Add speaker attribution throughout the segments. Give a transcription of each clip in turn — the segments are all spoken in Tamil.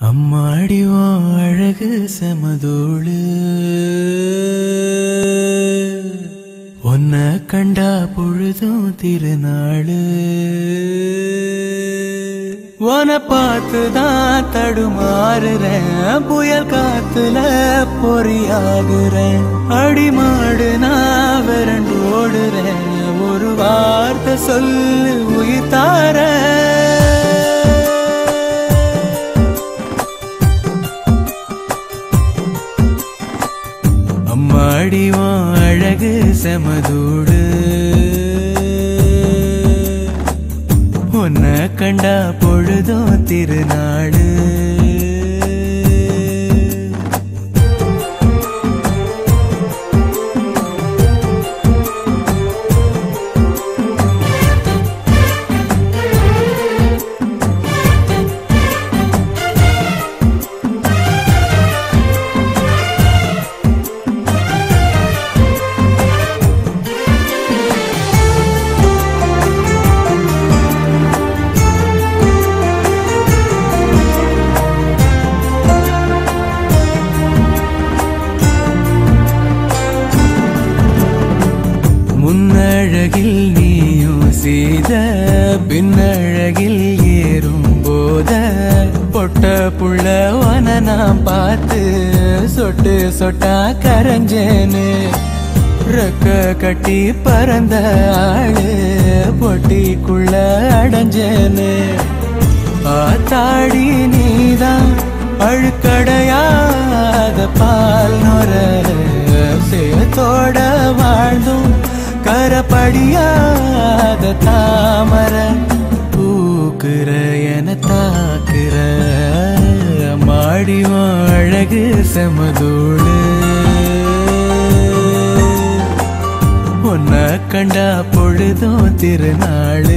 Speaker 1: அம்மாடி உன் அழகு செமதோடு உன்னை கண்டா பொழுதும் திருநாளு உன பார்த்துதான் தடுமாறுறேன் புயல் காத்துல பொறியாகுறேன் அடிமாடு நான் விரண்டு ஓடுறேன் ஒரு வார்த்தை சொல்லு உயிர் தாரேன் அம்மாடி உன் அழகு செமதூடு உன்னை கண்டா பொழுதும் திருநாடு முன்னழகில் நீயும் செய்த பின்னழகில் ஏறும் போத பொட்ட புள்ள வன நான் பார்த்து சொட்டு சொட்டா கரைஞ்சேன்னு ரெக்க கட்டி பறந்த ஆளு பொட்டிக்குள்ள அடைஞ்சேன்னு ஆத்தாடி நீதான் அழுக்கடையாத பால் நொர சேத்தோட வாழ்ந்தும் கரப்படியாத தாமர பூக்குற என தாக்குற மாடிவன் அழகு செமதோடு உன்னை கண்டா பொழுதும் திருநாளு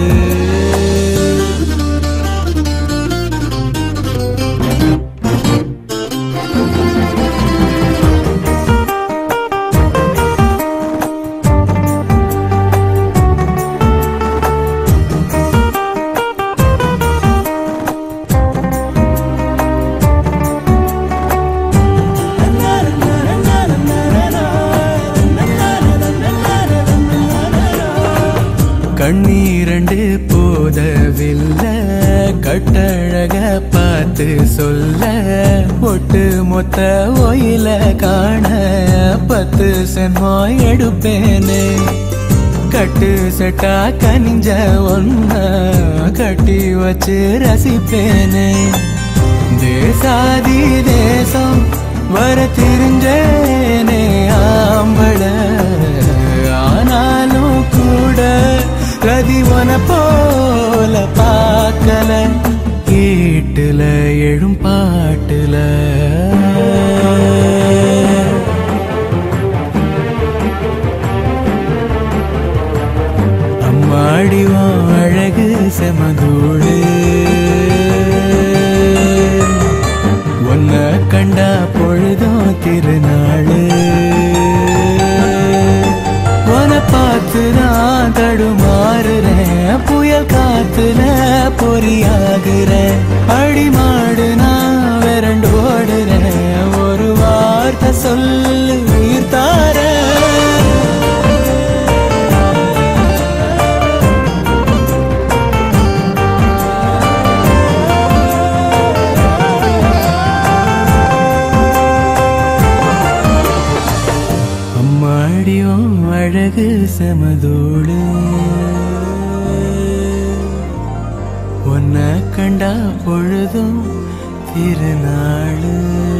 Speaker 1: கண்ணீரண்டு போதவில்லை கட்டழக பார்த்து சொல்ல ஒட்டு மொத்த ஒயில காண பத்து சென்மோ எடுப்பேனே கட்டு செட்டா கனிஞ்ச ஒன்ன கட்டி வச்சு ரசிப்பேனே தேசாதி தேசம் வர தெரிஞ்சேனே ஆம்பள ஆனாலும் கூட கதிவன போல பார்க்கல கேட்டுல எழும் பாட்டுல அம்மாடிவான் அழகு செமதூடு உன்னை கண்டா பொழுதும் திருநாளு உன பார்த்து நான் தடுமாறுறேன் புயல் காத்துல பொறியாகுறேன் அடிமாடு நான் விரண்டு ஓடுறேன் ஒரு வார்த்தை சொல்லு உயிர் தாரேன் அம்மாடியும் அழகு செமதோடு உன்னை கண்டா பொழுதும் திருநாளு